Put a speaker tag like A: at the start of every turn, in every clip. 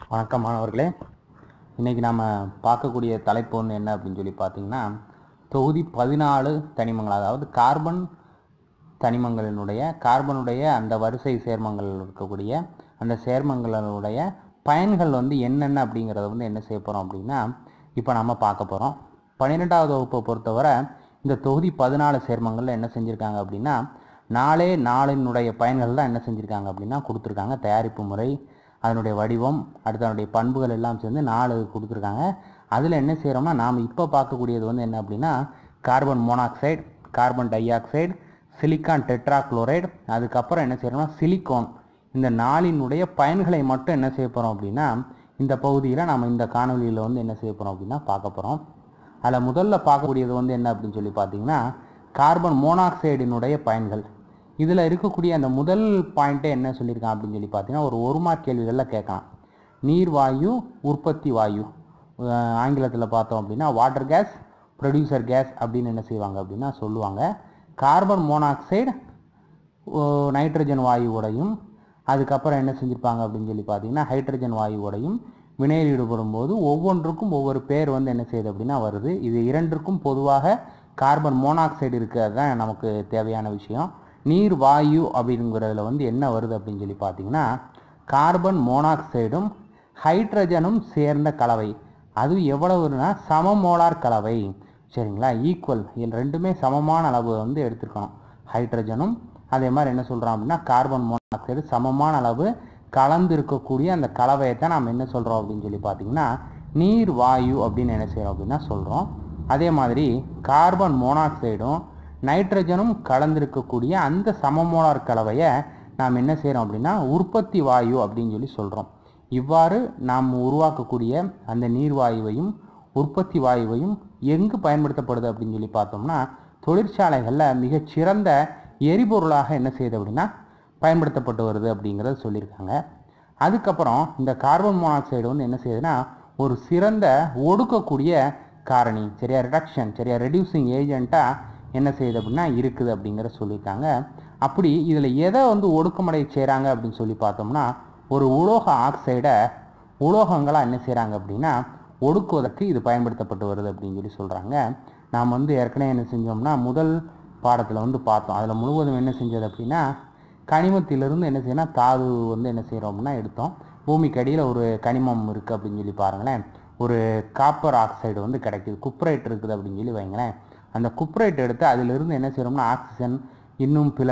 A: வணக்கம் மாணவர்களே இன்றைக்கி நாம் பார்க்கக்கூடிய தலைப்பு ஒன்று என்ன அப்படின்னு சொல்லி பார்த்தீங்கன்னா தொகுதி பதினாலு தனிமங்கள் அதாவது கார்பன் தனிமங்களினுடைய கார்பனுடைய அந்த வரிசை சேர்மங்கள் இருக்கக்கூடிய அந்த சேர்மங்களினுடைய பயன்கள் வந்து என்னென்ன அப்படிங்கிறத வந்து என்ன செய்ய போகிறோம் அப்படின்னா இப்போ நம்ம பார்க்க போகிறோம் பன்னிரெண்டாவது வகுப்பை பொறுத்தவரை இந்த தொகுதி பதினாலு சேர்மங்களில் என்ன செஞ்சுருக்காங்க அப்படின்னா நாலே நாளினுடைய பயன்கள் தான் என்ன செஞ்சுருக்காங்க அப்படின்னா கொடுத்துருக்காங்க தயாரிப்பு முறை அதனுடைய வடிவம் அடுத்து அதனுடைய பண்புகள் எல்லாம் சேர்ந்து நாலு கொடுத்துருக்காங்க அதில் என்ன செய்கிறோம்னா நாம் இப்போ பார்க்கக்கூடியது வந்து என்ன அப்படின்னா carbon monoxide carbon dioxide silicon tetrachloride அதுக்கப்புறம் என்ன செய்கிறோம்னா சிலிக்கான் இந்த நாளினுடைய பயன்களை மட்டும் என்ன செய்ய போகிறோம் அப்படின்னா இந்த பகுதியில் நாம் இந்த காணொலியில் வந்து என்ன செய்ய போகிறோம் அப்படின்னா பார்க்க போகிறோம் அதில் முதல்ல பார்க்கக்கூடியது வந்து என்ன அப்படின்னு சொல்லி பார்த்தீங்கன்னா கார்பன் மோனாக்சைடினுடைய பயன்கள் இதில் இருக்கக்கூடிய அந்த முதல் பாயிண்ட்டே என்ன சொல்லியிருக்கான் அப்படின்னு சொல்லி பார்த்தீங்கன்னா ஒரு ஒரு மார்க் கேள்விகளில் கேட்கலாம் நீர் வாயு உற்பத்தி வாயு ஆங்கிலத்தில் பார்த்தோம் அப்படின்னா வாட்டர் கேஸ் ப்ரொடியூசர் கேஸ் அப்படின்னு என்ன செய்வாங்க அப்படின்னா சொல்லுவாங்க கார்பன் மோனாக்சைடு நைட்ரஜன் வாயுவோடையும் அதுக்கப்புறம் என்ன செஞ்சுருப்பாங்க அப்படின்னு சொல்லி பார்த்தீங்கன்னா ஹைட்ரஜன் வாயுவோடையும் வினையில் ஈடுபடும் போது ஒவ்வொன்றுக்கும் ஒவ்வொரு பேர் வந்து என்ன செய்யுது அப்படின்னா வருது இது இரண்டிற்கும் பொதுவாக கார்பன் மோனாக்சைடு இருக்கிறது தான் நமக்கு தேவையான விஷயம் நீர் வாயு அப்படிங்கிறதுல வந்து என்ன வருது அப்படின்னு சொல்லி பார்த்தீங்கன்னா கார்பன் மோனாக்சைடும் ஹைட்ரஜனும் சேர்ந்த கலவை அது எவ்வளவுனா சமமோலார் கலவை சரிங்களா ஈக்குவல் இது ரெண்டுமே சமமான அளவு வந்து எடுத்துருக்கணும் ஹைட்ரஜனும் அதே மாதிரி என்ன சொல்கிறோம் அப்படின்னா கார்பன் மோனாக்சைடு சமமான அளவு கலந்து இருக்கக்கூடிய அந்த கலவையை தான் நாம் என்ன சொல்கிறோம் அப்படின்னு சொல்லி பார்த்தீங்கன்னா நீர் வாயு அப்படின்னு என்ன செய்கிறோம் அப்படின்னா சொல்கிறோம் அதே மாதிரி கார்பன் மோனாக்சைடும் நைட்ரஜனும் கலந்திருக்கக்கூடிய அந்த சமமோலார் கலவையை நாம் என்ன செய்கிறோம் அப்படின்னா உற்பத்தி வாயு அப்படின்னு சொல்லி சொல்கிறோம் இவ்வாறு நாம் உருவாக்கக்கூடிய அந்த நீர்வாயுவையும் உற்பத்தி வாயுவையும் எங்கு பயன்படுத்தப்படுது அப்படின்னு சொல்லி பார்த்தோம்னா தொழிற்சாலைகளில் மிகச்சிறந்த எரிபொருளாக என்ன செய்யுது அப்படின்னா பயன்படுத்தப்பட்டு வருது அப்படிங்கிறத சொல்லியிருக்காங்க அதுக்கப்புறம் இந்த கார்பன் மோனாக்சைடு வந்து என்ன செய்யுதுன்னா ஒரு சிறந்த ஒடுக்கக்கூடிய காரணி சரியா ரிடக்ஷன் சரியா ரெடியூசிங் ஏஜெண்ட்டாக என்ன செய்யுது அப்படின்னா இருக்குது அப்படிங்கிற சொல்லியிருக்காங்க அப்படி இதில் எதை வந்து ஒடுக்கமடை செய்கிறாங்க அப்படின்னு சொல்லி பார்த்தோம்னா ஒரு உலோக ஆக்சைடை உலோகங்களாக என்ன செய்கிறாங்க அப்படின்னா ஒடுக்குவதற்கு இது பயன்படுத்தப்பட்டு வருது அப்படின்னு சொல்லி சொல்கிறாங்க நாம் வந்து ஏற்கனவே என்ன செஞ்சோம்னா முதல் பாடத்தில் வந்து பார்த்தோம் அதில் முழுவதும் என்ன செஞ்சது அப்படின்னா கனிமத்திலிருந்து என்ன செய்யணும் தாது வந்து என்ன செய்கிறோம்னா எடுத்தோம் பூமிக்கு அடியில் ஒரு கனிமம் இருக்குது அப்படின்னு சொல்லி பாருங்களேன் ஒரு காப்பர் ஆக்சைடு வந்து கிடைக்குது குப்ரைட் இருக்குது அப்படின்னு சொல்லி வைங்களேன் அந்த குப்ரைட் எடுத்து அதிலிருந்து என்ன செய்கிறோம்னா ஆக்சிஜன் இன்னும் பிற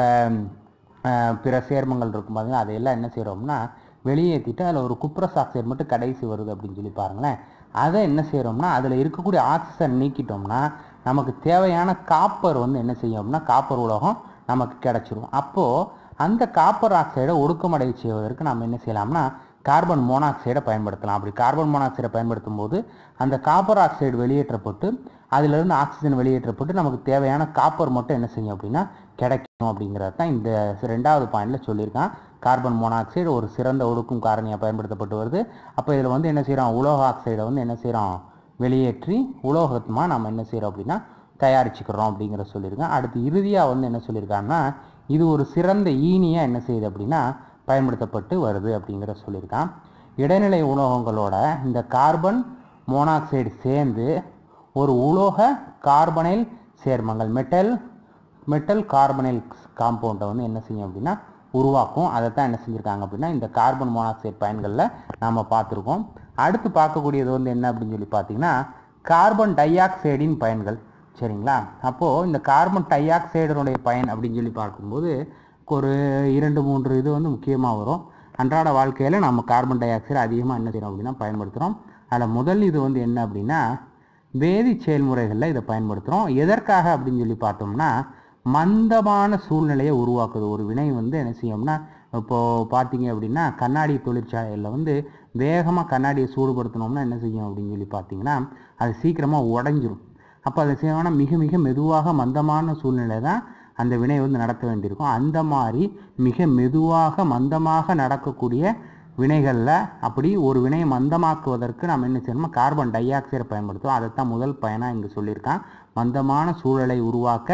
A: பிற சேர்மங்கள் இருக்கும் பாருங்க அதையெல்லாம் என்ன செய்கிறோம்னா வெளியேற்றிட்டு அதில் ஒரு குப்ரஸ் ஆக்சைடு மட்டும் கடைசி வருது அப்படின்னு சொல்லி பாருங்களேன் அதை என்ன செய்கிறோம்னா அதில் இருக்கக்கூடிய ஆக்சிஜன் நீக்கிட்டோம்னா நமக்கு தேவையான காப்பர் வந்து என்ன செய்யோம்னா காப்பர் உலகம் நமக்கு கிடச்சிரும் அப்போது அந்த காப்பர் ஆக்சைடை ஒடுக்கமடை செய்வதற்கு நம்ம என்ன செய்யலாம்னா கார்பன் மோனாக்சைடை பயன்படுத்தலாம் அப்படி கார்பன் மோனாக்சைடை பயன்படுத்தும் போது அந்த காப்பர் ஆக்சைடு வெளியேற்றப்பட்டு அதிலிருந்து ஆக்சிஜன் வெளியேற்றப்பட்டு நமக்கு தேவையான காப்பர் மட்டும் என்ன செய்யும் அப்படின்னா கிடைக்கும் அப்படிங்கிறது தான் இந்த ரெண்டாவது பாயிண்டில் சொல்லியிருக்கான் கார்பன் மோனாக்சைடு ஒரு சிறந்த ஒடுக்கும் காரணியாக பயன்படுத்தப்பட்டு வருது அப்போ இதில் வந்து என்ன செய்கிறோம் உலோக ஆக்சைடை வந்து என்ன செய்கிறோம் வெளியேற்றி உலோகமாக நம்ம என்ன செய்கிறோம் அப்படின்னா தயாரிச்சுக்கிறோம் அப்படிங்கிற சொல்லியிருக்கேன் அடுத்து இறுதியாக வந்து என்ன சொல்லியிருக்காங்கன்னா இது ஒரு சிறந்த ஈனியாக என்ன செய்யுது அப்படின்னா பயன்படுத்தப்பட்டு வருது அப்படிங்கிற சொல்லியிருக்கான் இடைநிலை உலோகங்களோட இந்த கார்பன் மோனாக்சைடு சேர்ந்து ஒரு உலோக கார்பனைல் சேர்மங்கள் மெட்டல் மெட்டல் கார்பனைல் காம்பவுண்டை வந்து என்ன செய்யும் அப்படின்னா உருவாக்கும் அதை தான் என்ன செஞ்சுருக்காங்க அப்படின்னா இந்த கார்பன் மோனாக்சைடு பயன்களில் நாம் பார்த்துருக்கோம் அடுத்து பார்க்கக்கூடியது வந்து என்ன அப்படின்னு சொல்லி பார்த்தீங்கன்னா கார்பன் டை ஆக்சைடின் பயன்கள் சரிங்களா அப்போது இந்த கார்பன் டை ஆக்சைடனுடைய பயன் அப்படின்னு சொல்லி பார்க்கும்போது ஒரு இரண்டு மூன்று இது வந்து முக்கியமாக வரும் அன்றாட வாழ்க்கையில் நம்ம கார்பன் டை ஆக்சைடு அதிகமாக என்ன செய்கிறோம் அப்படின்னா பயன்படுத்துகிறோம் அதில் முதல் இது வந்து என்ன அப்படின்னா வேதி செயல்முறைகளில் இதை பயன்படுத்துகிறோம் எதற்காக அப்படின்னு சொல்லி பார்த்தோம்னா மந்தமான சூழ்நிலையை உருவாக்குது ஒரு வினை வந்து என்ன செய்யும்னா இப்போது பார்த்தீங்க அப்படின்னா கண்ணாடி தொழிற்சாலையில் வந்து வேகமாக கண்ணாடியை சூடுபடுத்தினோம்னா என்ன செய்யும் அப்படின்னு சொல்லி பார்த்தீங்கன்னா அது சீக்கிரமாக உடஞ்சிரும் அப்போ அதை செய்யணும்னா மிக மிக மெதுவாக மந்தமான சூழ்நிலை தான் அந்த வினை வந்து நடத்த வேண்டியிருக்கும் அந்த மாதிரி மிக மெதுவாக மந்தமாக நடக்கக்கூடிய வினைகளில் அப்படி ஒரு வினையை மந்தமாக்குவதற்கு நம்ம என்ன செய்யணுமோ கார்பன் டை ஆக்சைடை பயன்படுத்துவோம் அதைத்தான் முதல் பயனாக இங்கே சொல்லியிருக்கான் மந்தமான சூழலை உருவாக்க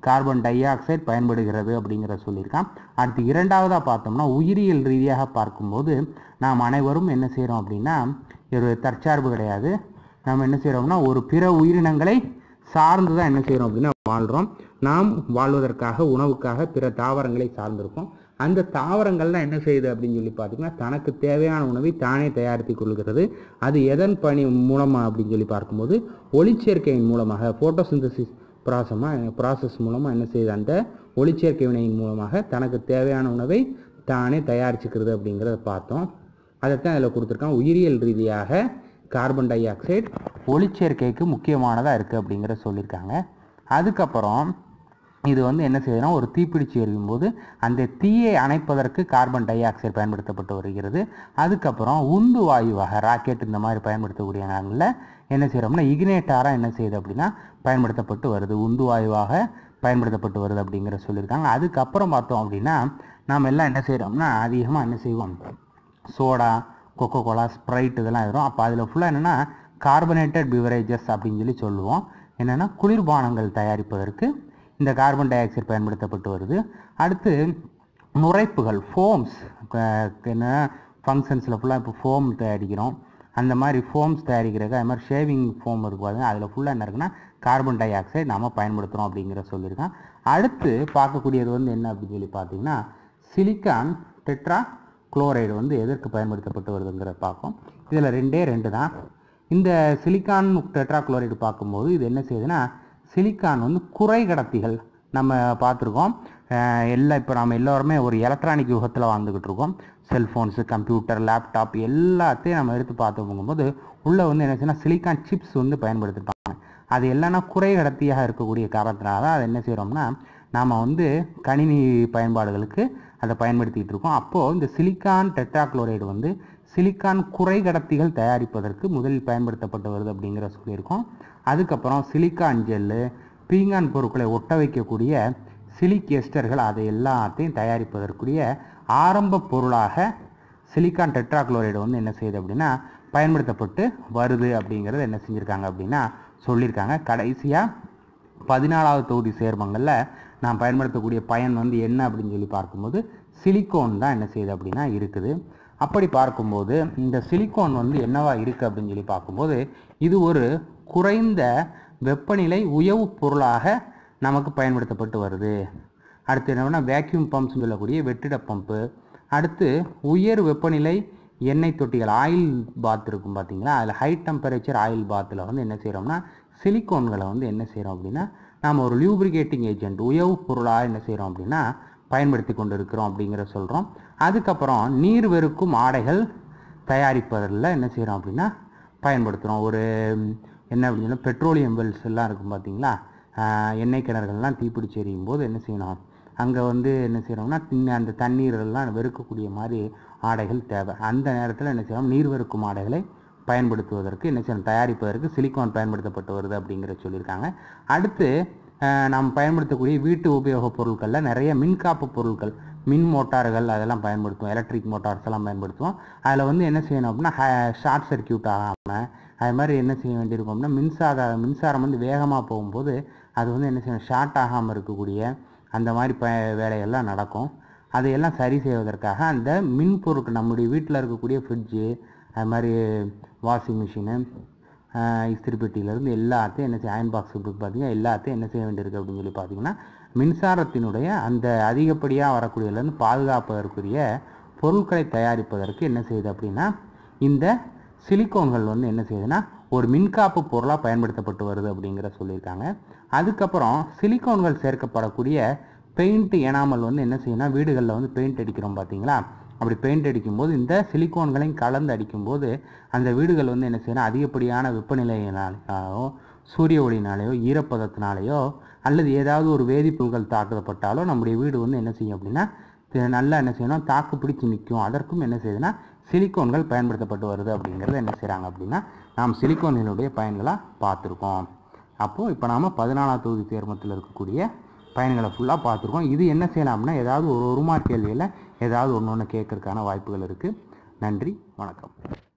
A: கார்பன் டை ஆக்சைடு பயன்படுகிறது அப்படிங்கிற சொல்லியிருக்கான் அடுத்து இரண்டாவதாக பார்த்தோம்னா உயிரியல் ரீதியாக பார்க்கும்போது நாம் அனைவரும் என்ன செய்கிறோம் அப்படின்னா ஒரு தற்சார்பு கிடையாது நம்ம என்ன செய்கிறோம்னா ஒரு பிற உயிரினங்களை சார்ந்து தான் என்ன செய்கிறோம் அப்படின்னா வாழ்கிறோம் நாம் வாழ்வதற்காக உணவுக்காக பிற தாவரங்களை சார்ந்திருக்கோம் அந்த தாவரங்கள்லாம் என்ன செய்யுது அப்படின்னு சொல்லி பார்த்தீங்கன்னா தனக்கு தேவையான உணவை தானே தயாரித்து கொள்கிறது அது எதன் பணி மூலமாக அப்படின்னு சொல்லி பார்க்கும்போது ஒளிச்சேர்க்கையின் மூலமாக ஃபோட்டோசிந்தசிஸ் ப்ராசமாக ப்ராசஸ் மூலமாக என்ன செய்யுது அந்த ஒளிச்சேர்க்கை வினையின் மூலமாக தனக்கு தேவையான உணவை தானே தயாரிச்சுக்கிறது அப்படிங்கிறத பார்த்தோம் அதைத்தான் அதில் கொடுத்துருக்கான் உயிரியல் ரீதியாக கார்பன் டை ஆக்சைடு ஒளிச்சேர்க்கைக்கு முக்கியமானதாக இருக்குது அப்படிங்கிற சொல்லியிருக்காங்க அதுக்கப்புறம் இது வந்து என்ன செய்யுதுன்னா ஒரு தீப்பிடிச்சு எரியும் போது அந்த தீயை அணைப்பதற்கு கார்பன் டை ஆக்சைடு பயன்படுத்தப்பட்டு வருகிறது அதுக்கப்புறம் உந்து வாயுவாக ராக்கெட் இந்த மாதிரி பயன்படுத்தக்கூடிய நேரங்களில் என்ன செய்கிறோம்னா இக்னேட்டாராக என்ன செய்யுது அப்படின்னா பயன்படுத்தப்பட்டு வருது உந்து வாயுவாக பயன்படுத்தப்பட்டு வருது அப்படிங்கிற சொல்லியிருக்காங்க அதுக்கப்புறம் பார்த்தோம் அப்படின்னா நாம் எல்லாம் என்ன செய்கிறோம்னா அதிகமாக என்ன செய்வோம் சோடா கொக்கோ கோலா ஸ்ப்ரைட் இதெல்லாம் வரும் அப்போ அதில் ஃபுல்லாக என்னென்னா கார்பனேட்டட் பிவரேஜஸ் அப்படின்னு சொல்லி சொல்லுவோம் என்னென்னா குளிர்பானங்கள் தயாரிப்பதற்கு இந்த கார்பன் டை ஆக்சைடு பயன்படுத்தப்பட்டு வருது அடுத்து நுரைப்புகள் ஃபோம்ஸ் என்ன ஃபங்க்ஷன்ஸில் ஃபுல்லாக இப்போ ஃபோம் தயாரிக்கிறோம் அந்த மாதிரி ஃபோம்ஸ் தயாரிக்கிறதுக்கு அது மாதிரி ஷேவிங் ஃபோம் இருக்கு பாருங்க அதில் ஃபுல்லாக என்ன இருக்குன்னா கார்பன் டை ஆக்சைடு நம்ம பயன்படுத்துகிறோம் அப்படிங்கிற சொல்லியிருக்கான் அடுத்து பார்க்கக்கூடியது வந்து என்ன அப்படின்னு சொல்லி பார்த்தீங்கன்னா சிலிக்கான் டெட்ரா குளோரைடு வந்து எதற்கு பயன்படுத்தப்பட்டு வருதுங்கிறத பார்ப்போம் இதில் ரெண்டே ரெண்டு தான் இந்த சிலிக்கான் டெட்ரா குளோரைடு பார்க்கும்போது இது என்ன செய்யுதுன்னா சிலிக்கான் வந்து குறை கடத்திகள் நம்ம பார்த்துருக்கோம் அஹ் எல்லாம் இப்போ நம்ம எல்லோருமே ஒரு எலக்ட்ரானிக் யுகத்தில் வாழ்ந்துக்கிட்டு இருக்கோம் செல்ஃபோன்ஸு கம்ப்யூட்டர் லேப்டாப் எல்லாத்தையும் நம்ம எடுத்து பார்த்து போகும்போது உள்ளே வந்து என்ன செய்யணும் சிலிக்கான் சிப்ஸ் வந்து பயன்படுத்திருப்பாங்க அது எல்லாம்னா குறை கடத்தியாக இருக்கக்கூடிய காரணத்தினால தான் அதை என்ன செய்கிறோம்னா நாம் வந்து கணினி பயன்பாடுகளுக்கு அதை பயன்படுத்திகிட்டு இருக்கோம் அப்போது இந்த சிலிக்கான் டெட்ராக்ளோரைடு வந்து சிலிக்கான் குறை கடத்திகள் தயாரிப்பதற்கு முதலில் பயன்படுத்தப்பட்டு வருது அப்படிங்கிற சொல்லியிருக்கோம் அதுக்கப்புறம் சிலிக்கான் ஜெல்லு பீங்கான் பொருட்களை ஒட்ட வைக்கக்கூடிய சிலிக் எஸ்டர்கள் அதை எல்லாத்தையும் தயாரிப்பதற்குரிய ஆரம்ப பொருளாக சிலிக்கான் டெட்ராக்ளோரைடு வந்து என்ன செய்யுது அப்படின்னா பயன்படுத்தப்பட்டு வருது அப்படிங்கிறத என்ன செஞ்சுருக்காங்க அப்படின்னா சொல்லியிருக்காங்க கடைசியாக பதினாலாவது தொகுதி சேர்மங்களில் நான் பயன்படுத்தக்கூடிய பயன் வந்து என்ன அப்படின்னு சொல்லி பார்க்கும்போது சிலிக்கோன் தான் என்ன செய்யுது அப்படின்னா இருக்குது அப்படி பார்க்கும்போது இந்த சிலிக்கோன் வந்து என்னவா இருக்குது அப்படின்னு சொல்லி பார்க்கும்போது இது ஒரு குறைந்த வெப்பநிலை உயவு பொருளாக நமக்கு பயன்படுத்தப்பட்டு வருது அடுத்து என்னன்னா வேக்யூம் பம்ப்ஸ் சொல்லக்கூடிய வெற்றிட பம்பு அடுத்து உயர் வெப்பநிலை எண்ணெய் தொட்டிகள் ஆயில் பாத் இருக்கும் பார்த்தீங்களா அதில் ஹை டெம்பரேச்சர் ஆயில் பாத்தில் வந்து என்ன செய்கிறோம்னா சிலிக்கோன்களை வந்து என்ன செய்கிறோம் அப்படின்னா நாம் ஒரு லியூப்ரிகேட்டிங் ஏஜென்ட் உயவு பொருளாக என்ன செய்கிறோம் அப்படின்னா பயன்படுத்தி கொண்டு இருக்கிறோம் அப்படிங்கிற சொல்கிறோம் அதுக்கப்புறம் நீர் வெறுக்கும் ஆடைகள் தயாரிப்பதில் என்ன செய்கிறோம் அப்படின்னா பயன்படுத்துகிறோம் ஒரு ம், என்ன அப்படின்னு சொன்னா பெட்ரோலியம் வெல்ஸ் எல்லாம் இருக்கும் பார்த்தீங்களா ஆஹ், எண்ணெய் கிணறுகள்லாம் தீப்பிடிச்சு எரியும் போது என்ன செய்யணும் அங்கே வந்து என்ன செய்கிறோம்னா திண்ண- அந்த தண்ணீரெல்லாம் வெறுக்கக்கூடிய மாதிரி ஆடைகள் தேவை அந்த நேரத்தில் என்ன செய்யணும் நீர் வெறுக்கும் ஆடைகளை பயன்படுத்துவதற்கு என்ன செய்யணும் தயாரிப்பதற்கு சிலிக்கான் பயன்படுத்தப்பட்டு வருது அப்படிங்கிற சொல்லியிருக்காங்க அடுத்து அஹ், நாம் பயன்படுத்தக்கூடிய வீட்டு உபயோகப் பொருட்களில் நிறைய மின்காப்பு பொருட்கள் மின் மோட்டார்கள் அதெல்லாம் பயன்படுத்துவோம் எலக்ட்ரிக் மோட்டார்ஸ் எல்லாம் பயன்படுத்துவோம் அதில் வந்து என்ன செய்யணும் அப்படின்னா ஷார்ட் சர்க்கியூட் ஆகாமல் அது மாதிரி என்ன செய்ய வேண்டியிருக்கும் அப்படின்னா மின்சார மின்சாரம் வந்து வேகமாக போகும்போது அது வந்து என்ன செய்யணும் ஷார்ட் ஆகாமல் இருக்கக்கூடிய அந்த மாதிரி ப வேலைகள்லாம் நடக்கும் அதையெல்லாம் சரி செய்வதற்காக அந்த மின் பொருட்கள் நம்முடைய வீட்டில் இருக்கக்கூடிய ஃப்ரிட்ஜு அது மாதிரி வாஷிங் மிஷினு இஸ்திரி பெட்டியிலேருந்து எல்லாத்தையும் என்ன செய்ய அயன் பாக்ஸ் பார்த்தீங்கன்னா எல்லாத்தையும் என்ன செய்ய வேண்டியிருக்கு அப்படின்னு சொல்லி பார்த்தீங்கன்னா மின்சாரத்தினுடைய அந்த அதிகப்படியாக வரக்கூடியதுலேருந்து பாதுகாப்பதற்குரிய பொருட்களை தயாரிப்பதற்கு என்ன செய்யுது அப்படின்னா இந்த சிலிக்கோன்கள் வந்து என்ன செய்யுதுன்னா ஒரு மின்காப்பு பொருளாக பயன்படுத்தப்பட்டு வருது அப்படிங்கிற சொல்லியிருக்காங்க அதுக்கப்புறம் சிலிக்கோன்கள் சேர்க்கப்படக்கூடிய பெயிண்ட் எனாமல் வந்து என்ன செய்யணும்னா வீடுகளில் வந்து பெயிண்ட் அடிக்கிறோம் பார்த்தீங்களா அப்படி பெயிண்ட் அடிக்கும்போது இந்த சிலிக்கோன்களையும் கலந்து அடிக்கும்போது அந்த வீடுகள் வந்து என்ன செய்யணும் அதிகப்படியான வெப்பநிலையினாலேயோ சூரிய ஒளினாலேயோ ஈரப்பதத்தினாலேயோ அல்லது ஏதாவது ஒரு வேதிப்பொருட்கள் தாக்கப்பட்டாலோ நம்முடைய வீடு வந்து என்ன செய்யும் அப்படின்னா தி- நல்லா என்ன செய்யணும் தாக்கு பிடிச்சு நிற்கும் அதற்கும் என்ன செய்யுதுன்னா சிலிக்கோன்கள் பயன்படுத்தப்பட்டு வருது அப்படிங்கிறத என்ன செய்கிறாங்க அப்படின்னா நாம் சிலிக்கோன்களுடைய பயன்களாக பார்த்துருக்கோம் அப்போது இப்போ நாம் பதினாலாம் தொகுதி சேர்மத்தில் இருக்கக்கூடிய பயன்களை ஃபுல்லாக பார்த்துருக்கோம் இது என்ன செய்யலாம் அப்படின்னா ஏதாவது ஒரு ஒரு மார்க் கேள்வியில் ஏதாவது ஒன்று ஒன்று கேட்கறதுக்கான வாய்ப்புகள் இருக்குது நன்றி வணக்கம்